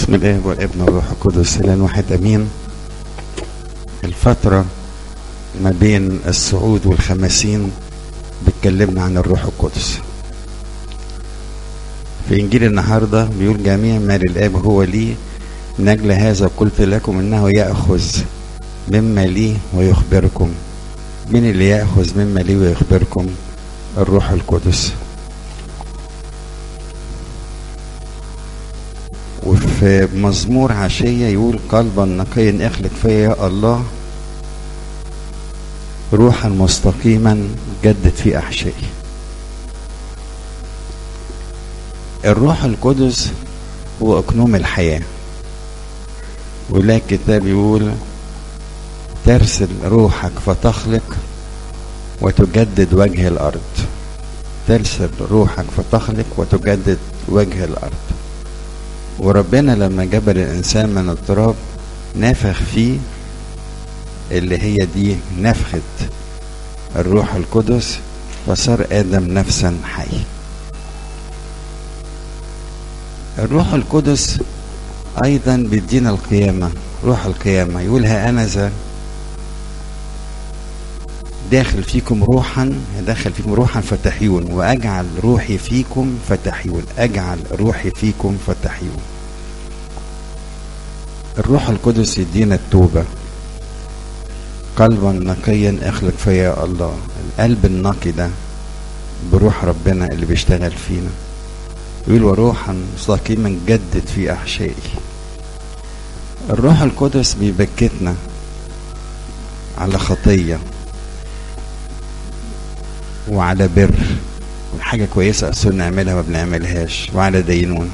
بسم الله والابن والروح القدس الان واحد امين الفترة ما بين الصعود والخمسين بتكلمنا عن الروح القدس في انجيل النهاردة بيقول جميع ما للاب هو لي من اجل هذا قلت لكم انه ياخذ مما لي ويخبركم من اللي ياخذ مما لي ويخبركم الروح القدس وفي مزمور عشية يقول قلبا نقيا اخلق فيا يا الله روحا مستقيما جدد في احشائي الروح القدس هو اكنوم الحياة ولا الكتاب يقول ترسل روحك فتخلق وتجدد وجه الارض ترسل روحك فتخلق وتجدد وجه الارض وربنا لما جبل الانسان من التراب نفخ فيه اللي هي دي نفخة الروح القدس فصار ادم نفسا حي الروح القدس ايضا بيدينا القيامة روح القيامة يقولها انا ذا داخل فيكم روحا داخل فيكم روحا فتحيون واجعل روحي فيكم فتحيون اجعل روحي فيكم فتحيون الروح القدس يدينا التوبة قلبا نقيا اخلق فيا الله القلب النقي ده بروح ربنا اللي بيشتغل فينا يقول وروحا مستقيما جدد في احشائي الروح القدس بيبكتنا على خطيه وعلى بر حاجة كويسة أصلا نعملها ما بنعملهاش وعلى دينون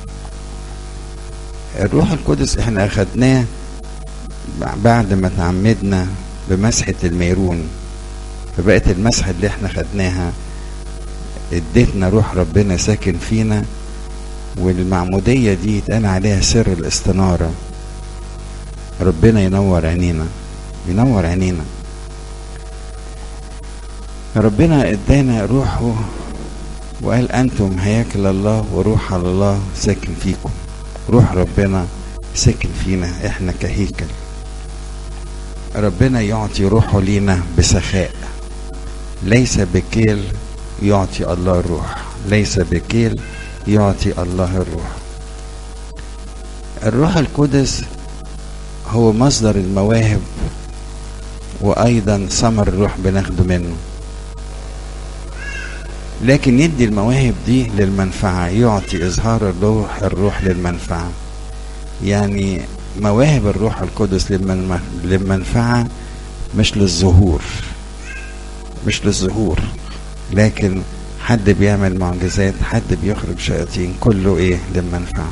الروح القدس احنا أخدناه بعد ما تعمدنا بمسحة الميرون فبقت المسحة اللي احنا خدناها اديتنا روح ربنا ساكن فينا والمعمودية دي اتقال عليها سر الاستنارة ربنا ينور عينينا ينور عينينا ربنا ادانا روحه وقال انتم هياكل الله وروح الله ساكن فيكم روح ربنا ساكن فينا احنا كهيكل ربنا يعطي روحه لينا بسخاء ليس بكيل يعطي الله الروح ليس بكيل يعطي الله الروح الروح القدس هو مصدر المواهب وايضا ثمر الروح بناخده منه لكن يدي المواهب دي للمنفعة يعطي إظهار الروح الروح للمنفعة يعني مواهب الروح القدس للمنفعة مش للظهور مش للظهور لكن حد بيعمل معجزات حد بيخرج شياطين كله ايه للمنفعة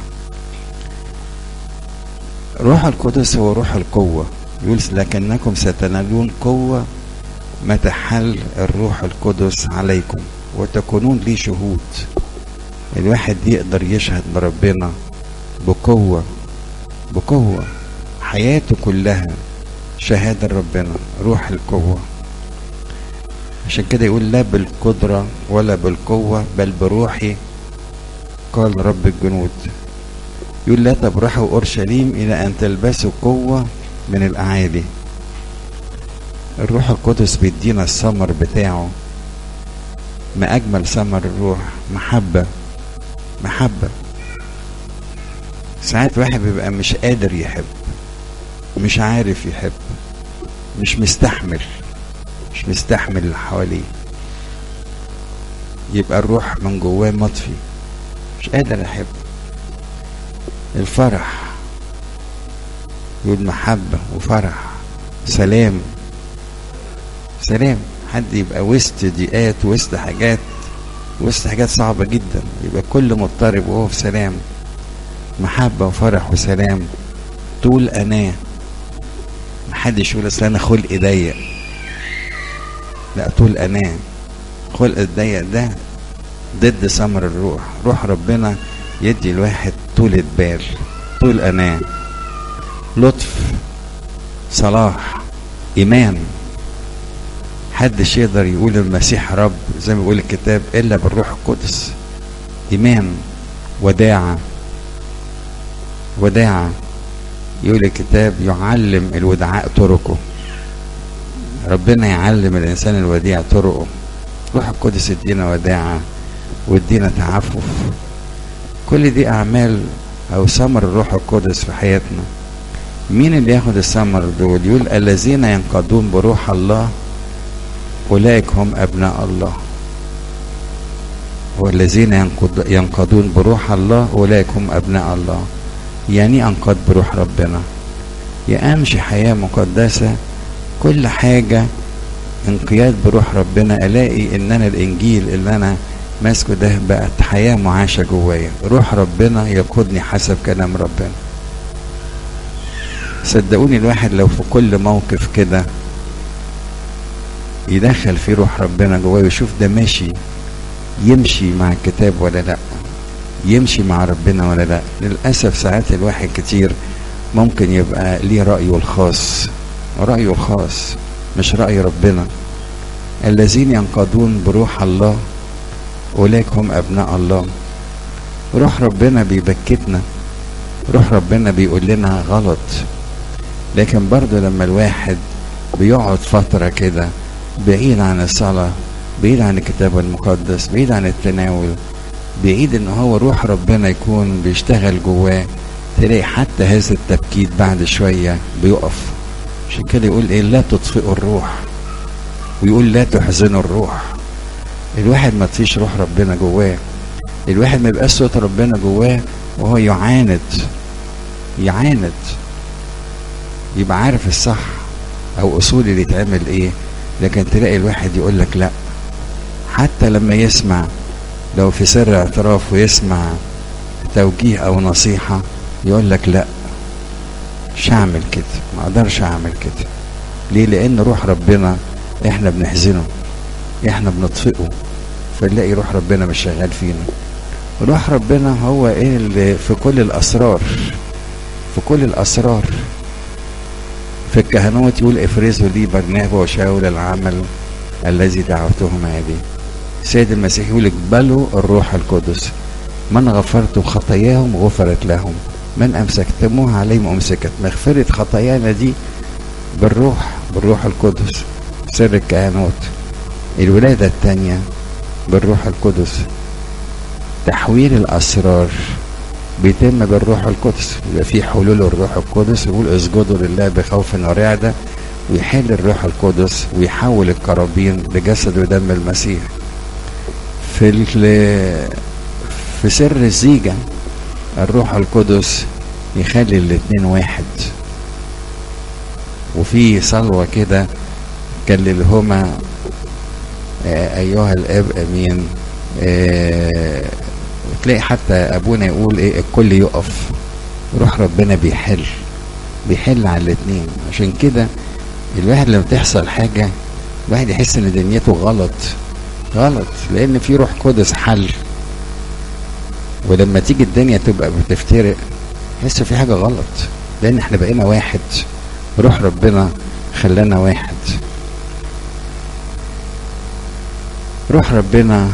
روح القدس هو روح القوة يقول لكنكم ستنالون قوة متى حل الروح القدس عليكم وتكونون لي شهود الواحد يقدر يشهد لربنا بقوة بقوة حياته كلها شهادة ربنا روح القوة عشان كده يقول لا بالقدرة ولا بالقوة بل بروحي قال رب الجنود يقول لا تبرحوا أورشليم إلى أن تلبسوا قوة من الأعالي الروح القدس بيدينا الثمر بتاعه ما أجمل ثمر الروح محبة محبة ساعات واحد بيبقى مش قادر يحب مش عارف يحب مش مستحمل مش مستحمل اللي حواليه يبقى الروح من جواه مطفي مش قادر احب الفرح يقول محبة وفرح سلام سلام حد يبقى وسط ضيقات وسط حاجات وسط حاجات صعبة جدا يبقى كل مضطرب وهو في سلام محبة وفرح وسلام طول أناه محدش يقول أصل أنا خلقي ضيق لا طول أناه خلق الضيق ده ضد ثمر الروح روح ربنا يدي الواحد طولة بال طول أناه لطف صلاح إيمان حدش يقدر يقول المسيح رب زي ما بيقول الكتاب الا بالروح القدس ايمان وداعه وداعة يقول الكتاب يعلم الودعاء طرقه ربنا يعلم الإنسان الوديع طرقه روح القدس يدينا وداعة ويدينا تعفف كل دي أعمال أو ثمر الروح القدس في حياتنا مين اللي ياخد الثمر دول يقول الذين ينقضون بروح الله أولئك هم أبناء الله والذين ينقض ينقضون بروح الله أولئك هم أبناء الله يعني أنقض بروح ربنا يا أمشي حياة مقدسة كل حاجة انقياد بروح ربنا ألاقي إن أنا الإنجيل اللي أنا ماسكه ده بقت حياة معاشة جوايا روح ربنا يقودني حسب كلام ربنا صدقوني الواحد لو في كل موقف كده يدخل فيه روح ربنا جواه ويشوف ده ماشي يمشي مع الكتاب ولا لا يمشي مع ربنا ولا لا للأسف ساعات الواحد كتير ممكن يبقى ليه رأيه الخاص رأيه الخاص مش رأي ربنا الذين ينقضون بروح الله أولئك هم أبناء الله روح ربنا بيبكتنا روح ربنا بيقول لنا غلط لكن برضه لما الواحد بيقعد فترة كده بعيد عن الصلاة بعيد عن الكتاب المقدس بعيد عن التناول بعيد ان هو روح ربنا يكون بيشتغل جواه تلاقي حتى هذا التبكيت بعد شوية بيقف عشان كده يقول ايه لا تطفئوا الروح ويقول لا تحزنوا الروح الواحد ما تفيش روح ربنا جواه الواحد ما يبقاش صوت ربنا جواه وهو يعاند يعاند يبقى عارف الصح او اصول اللي يتعمل ايه لكن تلاقي الواحد يقول لك لا حتى لما يسمع لو في سر اعتراف ويسمع توجيه او نصيحة يقول لك لا مش هعمل كده ما اقدرش اعمل كده ليه لان روح ربنا احنا بنحزنه احنا بنطفئه فنلاقي روح ربنا مش شغال فينا روح ربنا هو ايه اللي في كل الاسرار في كل الاسرار في الكهنوت يقول افرزوا لي برنابا وشاول العمل الذي دعوتهم هذه سيد المسيح يقول اقبلوا الروح القدس من غفرتم خطاياهم غفرت لهم من امسكتموها عليهم امسكت مغفرة خطايانا دي بالروح بالروح القدس سر الكهنوت الولادة الثانية بالروح القدس تحويل الأسرار بيتم بالروح القدس يبقى في حلول الروح القدس يقول اسجدوا لله بخوف ورعدة ويحل الروح القدس ويحول القرابين لجسد ودم المسيح في في سر الزيجة الروح القدس يخلي الاتنين واحد وفي صلوة كده كللهما آه أيها الأب أمين آه وتلاقي حتى أبونا يقول إيه الكل يقف روح ربنا بيحل بيحل على الاتنين عشان كده الواحد لما تحصل حاجة الواحد يحس إن دنيته غلط غلط لأن في روح قدس حل ولما تيجي الدنيا تبقى بتفترق تحس في حاجة غلط لأن احنا بقينا واحد روح ربنا خلانا واحد روح ربنا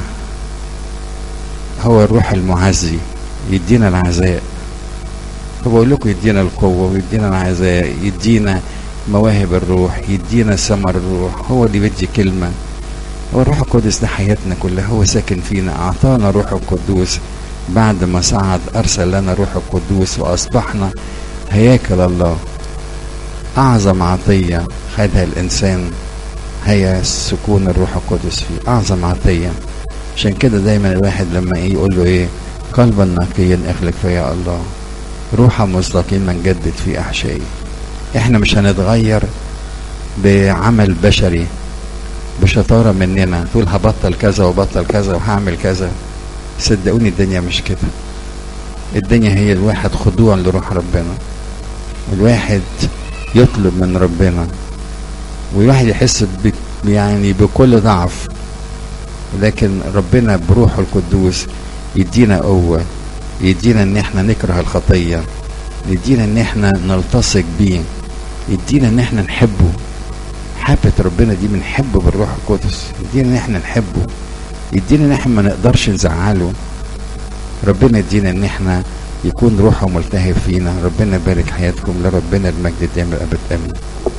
هو الروح المعزي يدينا العزاء فبقول لكم يدينا القوة ويدينا العزاء يدينا مواهب الروح يدينا ثمر الروح هو اللي بيدي كلمة هو الروح القدس ده حياتنا كلها هو ساكن فينا أعطانا روح القدوس بعد ما صعد أرسل لنا روح القدوس وأصبحنا هياكل الله أعظم عطية خدها الإنسان هي سكون الروح القدس فيه أعظم عطية عشان كده دايما الواحد لما إيه يقول له إيه قلبا نقيا اخلق فيا الله روحا مستقيما جدد في أحشائي إحنا مش هنتغير بعمل بشري بشطارة مننا تقول هبطل كذا وبطل كذا وهعمل كذا صدقوني الدنيا مش كده الدنيا هي الواحد خضوع لروح ربنا الواحد يطلب من ربنا والواحد يحس يعني بكل ضعف لكن ربنا بروحه القدوس يدينا قوة يدينا ان احنا نكره الخطية يدينا ان احنا نلتصق بيه يدينا ان احنا نحبه حبة ربنا دي بنحبه بالروح القدس يدينا ان احنا نحبه يدينا ان احنا ما نقدرش نزعله ربنا يدينا ان احنا يكون روحه ملتهب فينا ربنا يبارك حياتكم لربنا المجد دائما الابد امين